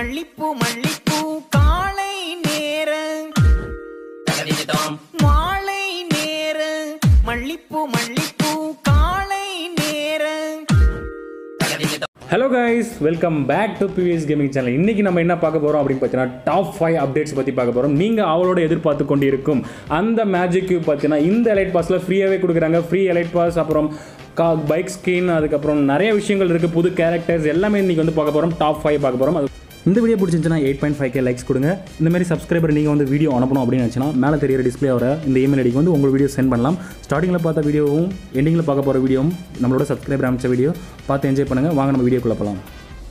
மல்லிப்பூ மல்லிப்பூ காலை நேர தகதிமிதம் மாலை நேர மல்லிப்பூ மல்லிப்பூ காலை நேர தகதிமிதம் hello guys welcome back to PVS gaming channel இன்றைக்கி நம்ம என்ன பார்க்க போகிறோம் அப்படின்னு பார்த்தீங்கன்னா டாப் ஃபைவ் அப்டேட்ஸ் பற்றி பார்க்க போகிறோம் நீங்கள் அவளோட எதிர்பார்த்து கொண்டு இருக்கும் அந்த மேஜிக் கியூப் பார்த்தீங்கன்னா இந்த எலைட் பாஸில் ஃப்ரீயாகவே கொடுக்குறாங்க ஃப்ரீ எலைட் பாஸ் அப்புறம் கா பைக் ஸ்கின் அதுக்கப்புறம் நிறைய விஷயங்கள் இருக்குது புது கேரக்டர்ஸ் எல்லாமே இன்றைக்கி வந்து பார்க்க போகிறோம் டாப் ஃபைவ் பார்க்க போகிறோம் அது இந்த வீடியோ பிடிச்சிருந்துச்சுன்னா eight point five K likes கொடுங்க இந்த மாதிரி சப்ஸ்கிரைபர் நீங்கள் வந்து வீடியோ அனுப்பணும் அப்படின்னு நினச்சினா மேலே தெரியிற டிஸ்பிளே வர இந்த இமெயில் ஐடிக்கு வந்து உங்கள் வீடியோ சென்ட் பண்ணலாம் ஸ்டார்டிங்கில் பார்த்த வீடியோவும் எண்டிங்கில் பார்க்க போகிற வீடியோவும் நம்மளோட சப்ஸ்கிரைபர் அமைச்ச வீடியோ பார்த்து என்ஜாய் பண்ணுங்கள் வாங்க நம்ம வீடியோக்குள்ளே போகலாம்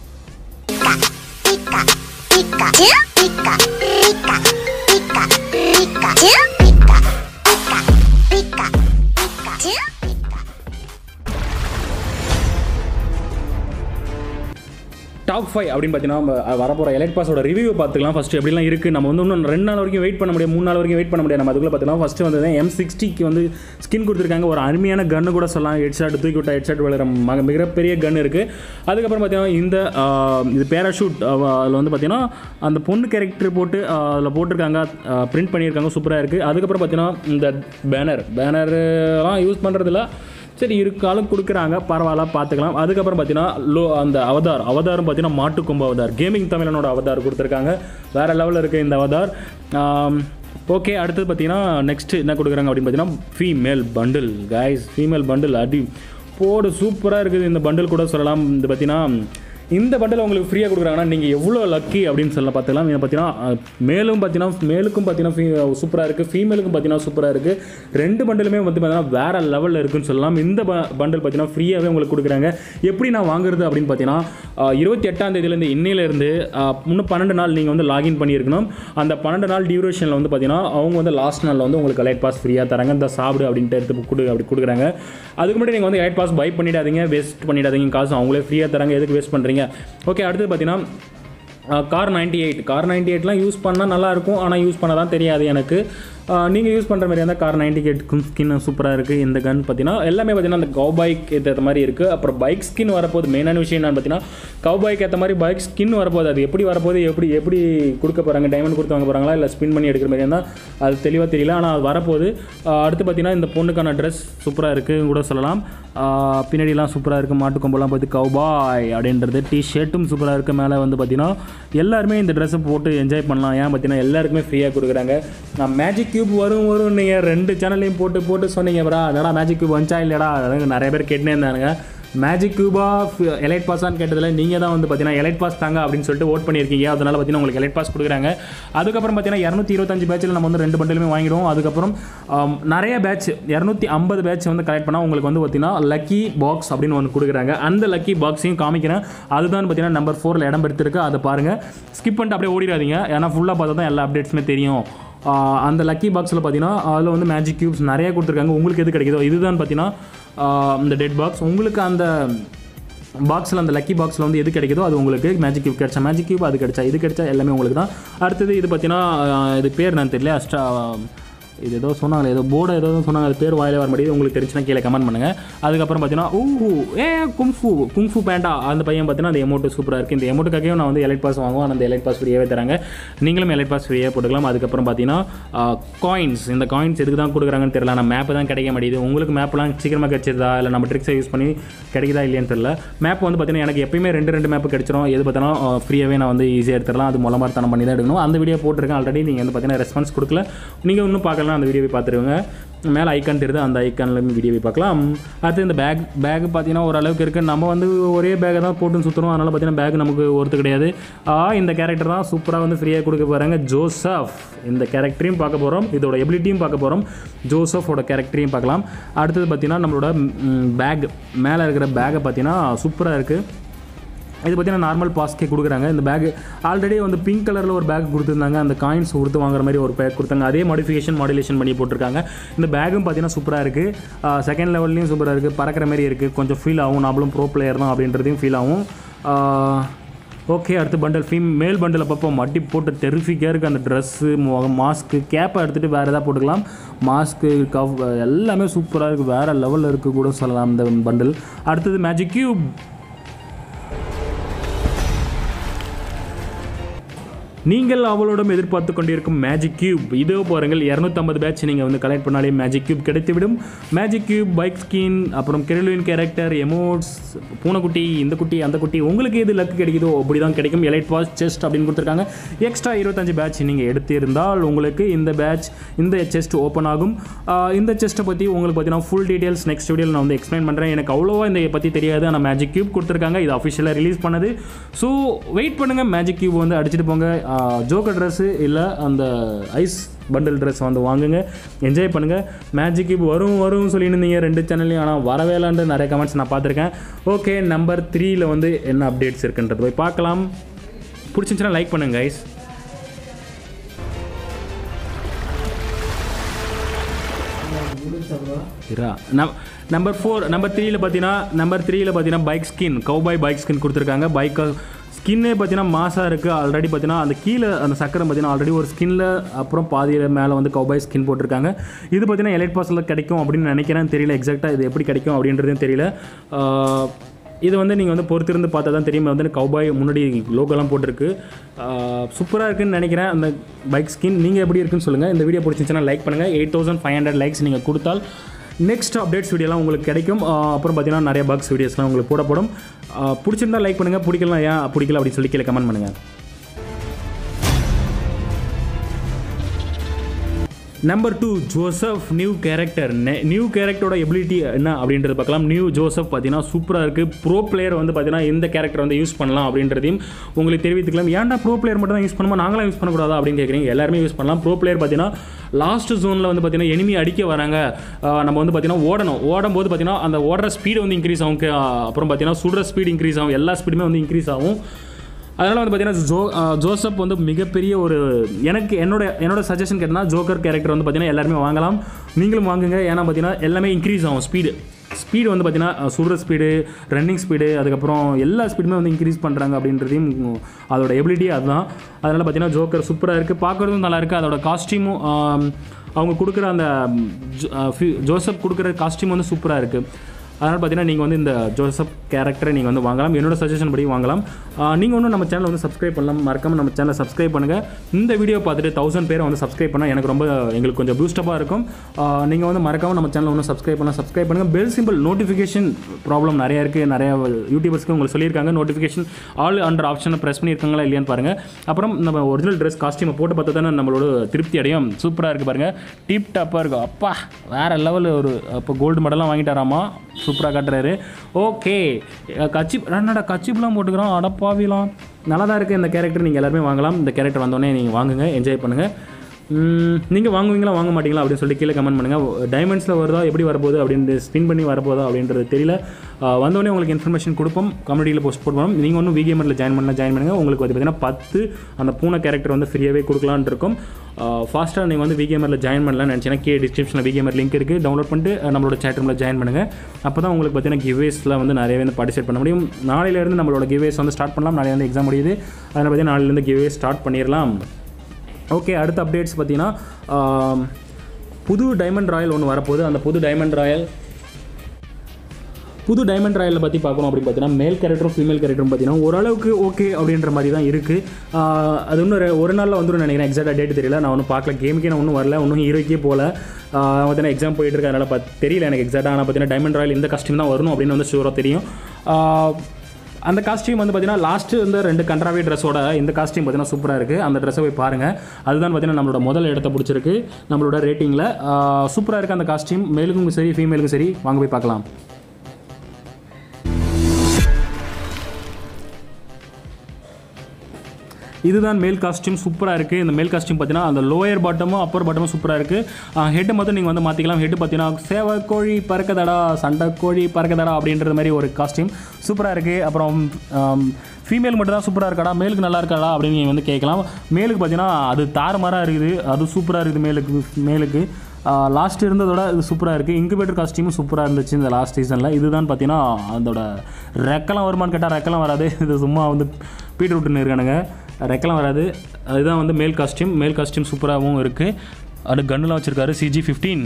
டாப் ஃபைவ் அப்படின்னு பார்த்தீங்கன்னா நம்ம வரப்போகிற எலைட் பாஸோட ரிவ்யூ பார்த்துக்கலாம் ஃபஸ்ட்டு எப்படிலாம் இருக்குது நம்ம வந்து இன்னும் ரெண்டு நாள் வரைக்கும் வெயிட் பண்ண முடியும் மூணு நாள் வரைக்கும் வெயிட் பண்ண முடியாது நம்ம அதுக்குள்ள பார்த்தீங்கன்னா ஃபஸ்ட்டு வந்து எம் சிக்ஸ்டிக்கு வந்து ஸ்கின் கொடுத்துருக்காங்க ஒரு அருமையான கன்று கூட சொல்லலாம் ஹெட் ஷாட் தூக்கி விட்டா ஹெட் ஷாட் விழுற மக மிகப்பெரிய கன் இருக்குது அதுக்கப்புறம் பார்த்தீங்கன்னா இந்த ஆஹ், இது பேராஷூட் அதில் வந்து பார்த்தீங்கன்னா அந்த பொண்ணு கேரக்டர் போட்டு அதில் போட்டிருக்காங்க பிரிண்ட் பண்ணியிருக்காங்க சூப்பராக இருக்குது அதுக்கப்புறம் பார்த்தீங்கன்னா இந்த பேனர் பேனர்லாம் யூஸ் பண்ணுறதுல சரி இருக்காலும் கொடுக்குறாங்க பரவாயில்ல பார்த்துக்கலாம் அதுக்கப்புறம் பார்த்தீங்கன்னா லோ அந்த அவதார் அவதாரம் பார்த்தீங்கன்னா மாட்டுக்கொம்பு அவதார் கேமிங் தமிழனோட அவதார் கொடுத்துருக்காங்க வேறு லெவலில் இருக்குது இந்த அவதார் ஓகே அடுத்தது பார்த்தீங்கன்னா நெக்ஸ்ட் என்ன கொடுக்குறாங்க அப்படின்னு பார்த்தீங்கன்னா female bundle guys female bundle அடி போடு சூப்பராக இருக்குது இந்த பண்டில் கூட சொல்லலாம் இது பார்த்தீங்கன்னா இந்த பண்டில் உங்களுக்கு ஃப்ரீயாக கொடுக்குறாங்கன்னா நீங்கள் எவ்வளோ லக்கி அப்படின்னு சொல்ல பார்த்துக்கலாம் இதை பார்த்தீங்கன்னா அஹ், மேலும் பார்த்தீங்கன்னா மேலுக்கும் பார்த்தீங்கன்னா சூப்பராக இருக்குது ஃபீமேலுக்கும் பார்த்தீங்கன்னா சூப்பராக இருக்குது ரெண்டு பண்டிலுமே வந்து பார்த்தீங்கன்னா வேறு லெவலில் இருக்குன்னு சொல்லலாம் இந்த பண்டில் பார்த்தீங்கன்னா ஃப்ரீயாகவே உங்களுக்கு கொடுக்குறாங்க எப்படி நான் வாங்குறது அப்படின்னு பார்த்தீங்கன்னா அஹ், இருபத்தி எட்டாம் தேதியிலேருந்து இன்னையிலேருந்து இன்னும் பன்னெண்டு நாள் நீங்கள் வந்து லாகின் பண்ணியிருக்கணும் அந்த பன்னெண்டு நாள் டியூரேஷனில் வந்து பார்த்தீங்கன்னா அவங்க வந்து லாஸ்ட் நாளில் வந்து உங்களுக்கு லைட் பாஸ் ஃப்ரீயாக தராங்க இந்த சாப்பிடு அப்படின்ட்டு எடுத்து கொடு அப்படி கொடுக்குறாங்க அதுக்கு முன்னாடி நீங்கள் வந்து லைட் பாஸ் பை பண்ணிடாதீங்க வேஸ்ட் பண்ணிடாதீங்க காசு அவங்களே ஃப்ரீயாக தராங்க எதுக்கு வேஸ்ட் பண்ணுறீங்க ஓகே அடுத்து பார்த்தீங்கன்னா car ninety eight car ninety எயிட்லாம் யூஸ் பண்ணால் நல்லாயிருக்கும் ஆனால் யூஸ் பண்ண தான் தெரியாது எனக்கு நீங்கள் யூஸ் பண்ணுற மாதிரி இருந்தால் கார் நைன்டி எயிட்க்கும் ஸ்கின் சூப்பராக இருக்குது இந்த கன் பார்த்தீங்கன்னா எல்லாமே பார்த்தீங்கன்னா அந்த கவ் பைக் ஏற்ற மாதிரி இருக்குது அப்புறம் பைக் ஸ்கின் வரப்போகுது மெயினான விஷயம் என்னன்னு பார்த்தீங்கன்னா கவ் பைக் ஏற்ற மாதிரி பைக் ஸ்கின் வரப்போகுது அது எப்படி வரப்போகுது எப்படி எப்படி கொடுக்க போகிறாங்க டைமண்ட் கொடுத்து வாங்க போகிறாங்களா இல்லை ஸ்பின் பண்ணி எடுக்கிற மாதிரி இருந்தால் அது தெளிவாக தெரியல ஆனால் அது வரப்போகுது ஆஹ் அடுத்து பார்த்தீங்கன்னா இந்த பொண்ணுக்கான ட்ரெஸ் சூப்பராக இருக்குன்னு கூட சொல்லலாம் ஆஹ் பின்னாடிலாம் சூப்பராக இருக்குது மாட்டுக்கொம்பெல்லாம் பார்த்து கவுபாய் அப்படின்றது டி ஷர்ட்டும் சூப்பராக இருக்குது மேலே வந்து பார்த்தீங்கன்னா எல்லாருமே இந்த ட்ரெஸ்ஸை போட்டு என்ஜாய் பண்ணலாம் ஏன் பார்த்தீங்கன்னா எல்லாருக்குமே ஃப்ரீயாக கொடுக்குறாங்க நான் மேஜிக் கியூப் வரும் வரும் நீங்கள் ரெண்டு சேனல்லையும் போட்டு போட்டு சொன்னீங்க ப்ரா என்னடா மேஜிக் கியூப் வந்துச்சா இல்லைடா அதாவது நிறைய பேர் கேட்டுனே இருந்தானுங்க மேஜிக் கியூபா எலைட் பாஸான்னு கேட்டதில் நீங்கள் தான் வந்து பார்த்தீங்கன்னா எலைட் பாஸ் தாங்க அப்படின்னு சொல்லிட்டு ஓட் பண்ணியிருக்கீங்க அதனால் பார்த்தீங்கன்னா உங்களுக்கு எலைட் பாஸ் கொடுக்குறாங்க அதுக்கப்புறம் பார்த்தீங்கன்னா இரநூத்தி இருபத்தஞ்சு பேட்சில் நம்ம வந்து ரெண்டு பண்டிலுமே வாங்கிடுவோம் அதுக்கப்புறம் ஆம், நிறைய பேட்ச் இரநூத்தி ஐம்பது பேட்ச் வந்து கலெக்ட் பண்ணால் உங்களுக்கு வந்து பார்த்தீங்கன்னா லக்கி பாக்ஸ் அப்படின்னு ஒன்று கொடுக்குறாங்க அந்த லக்கி பாக்ஸையும் காமிக்கிறேன் அதுதான் பார்த்தீங்கன்னா நம்பர் ஃபோரில் இடம் பெற்றிருக்கு அதை பாருங்கள் ஸ்கிப் பண்ணிட்டு அப்படியே ஓடிடாதீங்க ஏன்னா ஃபுல்லாக பார்த்தா தான் எல்லா அப்டேட்ஸுமே தெரியும் ஆஹ் அந்த லக்கி பாக்ஸில் பார்த்தீங்கன்னா அதில் வந்து மேஜிக் கியூப்ஸ் நிறைய கொடுத்துருக்காங்க உங்களுக்கு எது கிடைக்குதோ இதுதான் பார்த்தீங்கன்னா ஆஹ் இந்த டெட் பாக்ஸ் உங்களுக்கு அந்த பாக்ஸில் அந்த லக்கி பாக்ஸில் வந்து எது கிடைக்குதோ அது உங்களுக்கு மேஜிக் கியூப் கிடைச்சா மேஜிக் கியூப் அது கிடைச்சா இது கிடைச்சா எல்லாமே உங்களுக்கு தான் அடுத்தது இது பார்த்தீங்கன்னா ஆஹ் இது பேர் நான் தெரியல அஸ்டா இது ஏதோ சொன்னாங்க ஏதோ போர்டு ஏதோ சொன்னாங்க அது பேர் வாயில வர முடியுது உங்களுக்கு தெரிஞ்சுன்னா கீழே கமெண்ட் பண்ணுங்கள் அதுக்கப்புறம் பார்த்தீங்கன்னா ஊ ஏ குங்ஃபு குங்ஃபு பேண்டா அந்த பையன் பார்த்தீங்கன்னா அந்த எமௌண்ட் சூப்பராக இருக்குது இந்த எமௌண்ட்டுக்காகவே நான் வந்து எலைட் பாஸ் வாங்குவோம் அந்த எலைட் பாஸ் ஃப்ரீயாகவே தராங்க நீங்களும் எலைட் பாஸ் ஃப்ரீயாக போட்டுக்கலாம் அதுக்கப்புறம் பார்த்தீங்கன்னா காயின்ஸ் இந்த காயின்ஸ் எதுக்கு தான் கொடுக்குறாங்கன்னு தெரியல நான் மேப்பு தான் கிடைக்க மாட்டேங்குது உங்களுக்கு மேப்லாம் சீக்கிரமாக கிடைச்சிருதா இல்லை நம்ம ட்ரிக்ஸை யூஸ் பண்ணி கிடைக்குதா இல்லையான்னு தெரியல மேப் வந்து பார்த்தீங்கன்னா எனக்கு எப்பயுமே ரெண்டு ரெண்டு மேப் கிடைச்சிரும் எது பார்த்தாலும் ஃப்ரீயாகவே நான் வந்து ஈஸியாக எடுத்துடலாம் அது மூலமாக தனம் பண்ணி தான் எடுக்கணும் அந்த வீடியோ போட்டிருக்கேன் ஆல்ரெடி நீங்கள் வந்து பார்த்தீங்கன்னா ரெஸ்பான்ஸ் கொடுக்கல நீங்கள் இன்னும் பார்க்கலாம் அந்த வீடியோவை பார்த்துருங்க மேலே ஐக்கான் தெரியுது அந்த ஐக்கான்லேயும் வீடியோவை பார்க்கலாம் அடுத்து இந்த பேக் பேக் பார்த்தீங்கன்னா ஓரளவுக்கு இருக்குது நம்ம வந்து ஒரே பேக்கை தான் போட்டு சுற்றுறோம் அதனால் பார்த்தீங்கன்னா பேக் நமக்கு ஒருத்து கிடையாது ஆ இந்த கேரக்டர் தான் சூப்பராக வந்து ஃப்ரீயாக கொடுக்க போகிறாங்க ஜோசப் இந்த கேரக்டரையும் பார்க்க போகிறோம் இதோட எபிலிட்டியும் பார்க்க போகிறோம் ஜோசஃபோட கேரக்டரையும் பார்க்கலாம் அடுத்தது பார்த்தீங்கன்னா நம்மளோட பேக் மேலே இருக்கிற பேக்கை பார்த்தீங்கன்னா சூப்பராக இருக்குது இது பார்த்தீங்கன்னா நார்மல் பாஸ்கே கொடுக்குறாங்க இந்த பேக் ஆல்ரெடி வந்து பிங்க் கலரில் ஒரு பேக் கொடுத்துருந்தாங்க அந்த காயின்ஸ் கொடுத்து வாங்குற மாதிரி ஒரு பேக் கொடுத்தாங்க அதே மாடிஃபிகேஷன் மாடுலேஷன் பண்ணி போட்டிருக்காங்க இந்த பேக்கும் பார்த்தீங்கன்னா சூப்பராக இருக்குது செகண்ட் லெவல்லையும் சூப்பராக இருக்குது பறக்கிற மாதிரி இருக்குது கொஞ்சம் ஃபீல் ஆகும் நாமளும் ப்ரோ பிளேயர் தான் அப்படின்றதையும் ஃபீல் ஆகும் ஓகே அடுத்து பண்டல் ஃபீம் மேல் பண்டில் அப்பப்போ மட்டி போட்டு டெரிஃபிக்காக இருக்குது அந்த ட்ரெஸ்ஸு மாஸ்க்கு கேப்பை எடுத்துகிட்டு வேறு எதாவது போட்டுக்கலாம் மாஸ்க்கு கவ் எல்லாமே சூப்பராக இருக்குது வேறு லெவலில் இருக்குது கூட சொல்லலாம் இந்த பண்டில் அடுத்தது மேஜிக் கியூப் நீங்கள் அவளோடும் எதிர்பார்த்து கொண்டிருக்கும் மேஜிக் கியூப் இதோ பாருங்கள் இரநூத்தம்பது பேட்ச் நீங்கள் வந்து கலெக்ட் பண்ணாலே மேஜிக் கியூப் கிடைத்துவிடும் மேஜிக் கியூப் பைக் ஸ்கின் அப்புறம் கெரலுவின் கேரக்டர் எமோட்ஸ் பூனைக்குட்டி இந்த குட்டி அந்த குட்டி உங்களுக்கு எது லக்கு கிடைக்குதோ அப்படி தான் கிடைக்கும் எலைட் பாஸ் செஸ்ட் அப்படின்னு கொடுத்துருக்காங்க எக்ஸ்ட்ரா இருபத்தஞ்சு பேட்ச் நீங்கள் எடுத்திருந்தால் உங்களுக்கு இந்த பேட்ச் இந்த செஸ்ட் ஓப்பன் ஆகும் ஆஹ் இந்த செஸ்ட்டை பற்றி உங்களுக்கு பார்த்தீங்கன்னா ஃபுல் டீட்டெயில்ஸ் நெக்ஸ்ட் வீடியோவில் நான் வந்து எக்ஸ்பிளைன் பண்ணுறேன் எனக்கு அவ்வளோவா இந்த பற்றி தெரியாது ஆனால் மேஜிக் கியூப் கொடுத்துருக்காங்க இது அஃபிஷியலாக ரிலீஸ் பண்ணது ஸோ வெயிட் பண்ணுங்கள் மேஜிக் கியூப் வந்து அடிச்சுட்டு போங்க ஜோக்கர் ட்ரெஸ்ஸு இல்லை அந்த ஐஸ் பண்டில் ட்ரெஸ் வந்து வாங்குங்க என்ஜாய் பண்ணுங்கள் மேஜிக் கியூப் வரும் வரும் சொல்லிட்டு இருந்தீங்க ரெண்டு சேனல்லையும் ஆனால் வரவேலான்னு நிறைய கமெண்ட்ஸ் நான் பார்த்துருக்கேன் ஓகே நம்பர் த்ரீல வந்து என்ன அப்டேட்ஸ் இருக்குன்றது போய் பார்க்கலாம் பிடிச்சிருந்துச்சுன்னா லைக் பண்ணுங்க கைஸ் இரா நம்பர் ஃபோர் நம்பர் த்ரீல பார்த்தீங்கன்னா நம்பர் த்ரீல பார்த்தீங்கன்னா bike skin cowboy bike skin கொடுத்துருக்காங்க பைக் ஸ்கின்னே பார்த்தீங்கன்னா மாசாக இருக்குது ஆல்ரெடி பார்த்தீங்கன்னா அந்த கீழே அந்த சக்கரம் பார்த்தீங்கன்னா ஆல்ரெடி ஒரு ஸ்கின்ல அப்புறம் பாதியில் மேலே வந்து கௌபாய் ஸ்கின் போட்டிருக்காங்க இது பார்த்தீங்கன்னா எலைட் பாஸில் கிடைக்கும் அப்படின்னு நினைக்கிறேன் தெரியல எக்ஸாக்டாக இது எப்படி கிடைக்கும் அப்படின்றதும் தெரியல ஆஹ், இது வந்து நீங்கள் வந்து பொறுத்திருந்து பார்த்தா தான் தெரியும் வந்து கௌபாய் முன்னாடி லோகோலாம் போட்டிருக்கு சூப்பராக இருக்குன்னு நினைக்கிறேன் அந்த பைக் ஸ்கின் நீங்கள் எப்படி இருக்குன்னு சொல்லுங்கள் இந்த வீடியோ பிடிச்சிருந்துச்சுன்னா லைக் பண்ணுங்கள் eight thousand five hundred likes நீங்கள் கொடுத்தால் நெக்ஸ்ட் அப்டேட்ஸ் வீடியோலாம் உங்களுக்கு கிடைக்கும் ஆஹ் அப்புறம் பார்த்தீங்கன்னா நிறைய பக்ஸ் வீடியோஸ்லாம் உங்களுக்கு போடப்படும் ஆஹ் பிடிச்சிருந்தா லைக் பண்ணுங்கள் பிடிக்கலாம் ஏன் பிடிக்கல அப்படின்னு சொல்லி கீழே கமெண்ட் பண்ணுங்கள் number two Joseph new character new கேரக்டரோட எபிலிட்டி என்ன அப்படின்றது பார்க்கலாம் நியூ ஜோசப் பார்த்தீங்கன்னா சூப்பராக இருக்குது ப்ரோ பிளேயர் வந்து பார்த்தீங்கன்னா இந்த கேரக்டர் வந்து யூஸ் பண்ணலாம் அப்படின்றதையும் உங்களுக்கு தெரிவித்துக்கலாம் ஏன்டா ப்ரோ பிளேயர் மட்டும் தான் யூஸ் பண்ணுமா நாங்களாம் யூஸ் பண்ணக்கூடாதா அப்படின்னு கேட்குறீங்க எல்லாருமே யூஸ் பண்ணலாம் ப்ரோ பிளேயர் பார்த்தீங்கன்னா லாஸ்ட் ஜோனில் வந்து பார்த்தீங்கன்னா எனிமி அடிக்க வராங்க ஆஹ் நம்ம வந்து பார்த்தீங்கன்னா ஓடணும் ஓடும்போது பார்த்தீங்கன்னா அந்த ஓடுற ஸ்பீடு வந்து இன்க்ரீஸ் ஆகும் கே- அப்புறம் பார்த்தீங்கன்னா சுடுற ஸ்பீடு இன்க்ரீஸ் ஆகும் எல்லா ஸ்பீடுமே வந்து இன்க்ரீஸ் ஆகும் அதனால் வந்து பார்த்தீங்கன்னா ஜோ அஹ் ஜோசப் வந்து மிகப்பெரிய ஒரு எனக்கு என்னோட என்னோட சஜஷன் கேட்டனா ஜோக்கர் கேரக்டர் வந்து பார்த்தீங்கன்னா எல்லாருமே வாங்கலாம் நீங்களும் வாங்குங்க ஏன்னா பார்த்தீங்கன்னா எல்லாமே இன்க்ரீஸ் ஆகும் ஸ்பீடு ஸ்பீடு வந்து பார்த்தீங்கன்னா அஹ் சுடுற ஸ்பீடு ரன்னிங் ஸ்பீடு அதுக்கப்புறம் எல்லா ஸ்பீடுமே வந்து இன்க்ரீஸ் பண்ணுறாங்க அப்படின்றதையும் உம், அதோட எபிலிட்டி அதுதான் அதனால் பார்த்தீங்கன்னா ஜோக்கர் சூப்பராக இருக்குது பார்க்குறதும் நல்லா இருக்குது அதோட காஸ்டியூமும் அவங்க கொடுக்குற அந்த ம், ஜோ- அஹ் ஃபி- ஜோசப் கொடுக்குற காஸ்டியூம் வந்து சூப்பராக இருக்குது அதனால் பார்த்தீங்கன்னா நீங்கள் வந்து இந்த ஜோசப் கேரக்டரை நீங்கள் வந்து வாங்கலாம் என்னோட சஜஷன் படி வாங்கலாம் நீங்கள் ஒன்றும் நம்ம சேனலை வந்து சப்ஸ்கிரைப் பண்ணலாம் மறக்காமல் நம்ம சேனலை சப்ஸ்கிரைப் பண்ணுங்கள் இந்த வீடியோ பார்த்துட்டு தௌசண்ட் பேரை வந்து சப்ஸ்கிரைப் பண்ணால் எனக்கு ரொம்ப எங்களுக்கு கொஞ்சம் பூஸ்டப்பாக இருக்கும் நீங்கள் வந்து மறக்காமல் நம்ம சேனலை ஒன்றும் சப்ஸ்கிரைப் பண்ணலாம் சப்ஸ்கிரைப் பண்ணுங்கள் பெல் சிம்பிள் நோட்டிஃபிகேஷன் ப்ராப்ளம் நிறைய இருக்குது நிறைய யூடியூபர்ஸ்க்கு உங்களுக்கு சொல்லியிருக்காங்க நோட்டிஃபிகேஷன் ஆல் அண்டர் ஆப்ஷனை ப்ரெஸ் பண்ணியிருக்காங்களா இல்லையான்னு பாருங்கள் அப்புறம் நம்ம ஒரிஜினல் ட்ரெஸ் காஸ்டியூமை போட்டு பார்த்தா தானே நம்மளோட திருப்தி அடையும் சூப்பராக இருக்குது பாருங்கள் டீப் டாப்பாக இருக்கும் அப்பா வேறு லெவலில் ஒரு இப்போ கோல்டு மெடலாம் வாங்கிட்டாராமா சூப்பராக காட்டுறாரு ஓகே கச்சி என்னடா கச்சிப்லாம் போட்டுக்கிறோம் அடப்பாவிலாம் நல்லா தான் இருக்குது இந்த கேரக்டர் நீங்கள் எல்லாருமே வாங்கலாம் இந்த கேரக்டர் வந்தோடனே நீங்கள் வாங்குங்க என்ஜாய் பண்ணுங்கள் நீங்கள் வாங்குவீங்களா வாங்க மாட்டீங்களா அப்படின்னு சொல்லி கீழே கமெண்ட் பண்ணுங்கள் டைமண்ட்ஸில் வருதா எப்படி வரப்போகுது அப்படின்ட்டு ஸ்பின் பண்ணி வரப்போதா அப்படின்றது தெரியல அஹ் வந்தோடனே உங்களுக்கு இன்ஃபர்மேஷன் கொடுப்போம் கம்யூனிட்டியில் போஸ்ட் போடுவோம் நீங்கள் ஒன்றும் விகேமரில் ஜாயின் பண்ணலாம் ஜாயின் பண்ணுங்கள் உங்களுக்கு வந்து பார்த்தீங்கன்னா பத்து அந்த பூனை கேரக்டர் வந்து ஃப்ரீயாகவே கொடுக்கலான்னு இருக்கும் ஃபாஸ்ட்டாக நீங்கள் வந்து விகேமரில் ஜாயின் பண்ணலாம்னு நினச்சிங்கன்னா கே டிஸ்கிரிப்ஷனில் விகேமர் லிங்க் இருக்குது டவுன்லோட் பண்ணிட்டு அஹ் நம்மளோட chat roomல ஜாயின் பண்ணுங்கள் அப்போ தான் உங்களுக்கு பார்த்தீங்கன்னா கிவேஸில் வந்து நிறையவே வந்து பார்ட்டிசிபேட் பண்ண முடியும் நாளையிலேருந்து நம்மளோட கிவேஸ் வந்து ஸ்டார்ட் பண்ணலாம் நாளையிலேருந்து எக்ஸாம் முடியுது அதனால் பார்த்தீங்கன்னா நாளையிலேருந்து கிவே ஸ்டார்ட் பண்ணிடலாம் ஓகே அடுத்த அப்டேட்ஸ் பார்த்தீங்கன்னா ஆம், புது டைமண்ட் ராயல் ஒன்று வரப்போகுது அந்த புது டைமண்ட் ராயல் புது டைமண்ட் ராயலை பற்றி பார்க்கணும் அப்படின்னு பார்த்தீங்கன்னா மேல் கேரக்டரும் ஃபீமேல் கேரக்டரும் பார்த்தீங்கன்னா ஓரளவுக்கு ஓகே அப்படின்ற மாதிரி தான் இருக்குது அது இன்னும் ரெ- ஒரு நாளில் வந்துடும் நினைக்கிறேன் எக்ஸாக்டாக டேட் தெரியல நான் ஒன்றும் பார்க்கல கேமுக்கே நான் ஒன்றும் வரல ஒன்றும் ஹீரோக்கே போகல பார்த்தீங்கன்னா எக்ஸாம் போயிட்டு இருக்கு அதனால் பார்த்து தெரியல எனக்கு எக்ஸாக்டாக ஆனால் பார்த்தீங்கன்னா டைமண்ட் ராயல் இந்த கஸ்டியூம் தான் வரணும் அப்படின்னு வந்து ஷூராக தெரியும் ஆஹ், அந்த காஸ்டியூம் வந்து பார்த்தீங்கன்னா லாஸ்ட்டு இந்த ரெண்டு கண்ட்ராவி ட்ரெஸ்ஸோட இந்த காஸ்டியூம் பார்த்தீங்கன்னா சூப்பராக இருக்குது அந்த ட்ரெஸ்ஸை போய் பாருங்கள் அதுதான் பார்த்தீங்கன்னா நம்மளோட முதல் இடத்த பிடிச்சிருக்கு நம்மளோட ரேட்டிங்கில் சூப்பராக இருக்குது அந்த காஸ்டியூம் மேலுக்கும் சரி ஃபீமேலுக்கும் சரி வாங்க போய் பார்க்கலாம் இதுதான் மேல் காஸ்டியூம் சூப்பராக இருக்குது இந்த மேல் காஸ்டியூம் பார்த்தீங்கன்னா அந்த லோயர் பாட்டமும் அப்பர் பாட்டமும் சூப்பராக இருக்குது ஹெட்டு மட்டும் நீங்கள் வந்து மாற்றிக்கலாம் ஹெட்டு பார்த்தீங்கன்னா சேவை கோழி பறக்கதடா சண்டை கோழி பறக்கதடா அப்படின்ற மாதிரி ஒரு காஸ்டியூம் சூப்பராக இருக்குது அப்புறம் ஃபீமேல் மட்டும் தான் சூப்பராக இருக்காடா மேலுக்கு நல்லா இருக்காடா அப்படின்னு நீங்கள் வந்து கேட்கலாம் மேலுக்கு பார்த்தீங்கன்னா அது தாறுமாறாக இருக்குது அது சூப்பராக இருக்குது மேலுக்கு மேலுக்கு லாஸ்ட் இருந்ததோட இது சூப்பராக இருக்குது இன்குபேட்டர் காஸ்டியூமும் சூப்பராக இருந்துச்சு இந்த லாஸ்ட் சீசனில் இதுதான் பார்த்தீங்கன்னா அதோட ரெக்கெல்லாம் வருமான்னு கேட்டால் ரெக்கெல்லாம் வராது இது சும்மா வந்து பீட் விட்டுன்னு இருக்கானுங்க ரெக்கெல்லாம் வராது அதுதான் வந்து மேல் காஸ்டியூம் மேல் காஸ்டியூம் சூப்பராகவும் இருக்குது அது கன்னுலாம் வச்சுருக்காரு சிஜி ஃபிஃப்டீன்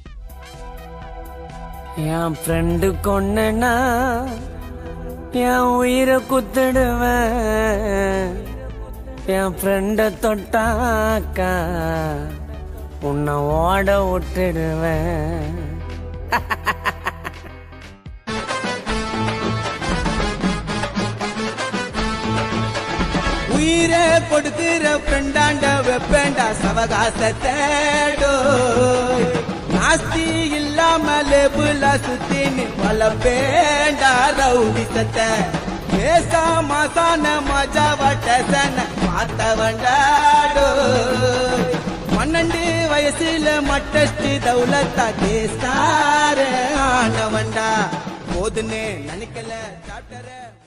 என் ஃப்ரெண்டு கொன்னா என் உயிரை குத்துடுவேன் என் ஃப்ரெண்ட தொட்டாக்கா உன்னை ஓட விட்டுடுவேன் உயிரை கொடுக்கிற ஃப்ரெண்டாண்ட வெப்பேண்டா சவகாசத்தேடோ நாஸ்தி இல்லாம லேபுல சுத்தின்னு வளப்பேண்டா ரவுடி சத்த பேசா மாசான மஜா வட்டசன பார்த்தவண்டாடோ பன்னெண்டு வயசுல மட்டஸ்டி தௌலத்தா கேஸ்டார ஆனவண்டா போதுன்னு நினைக்கல சாப்டர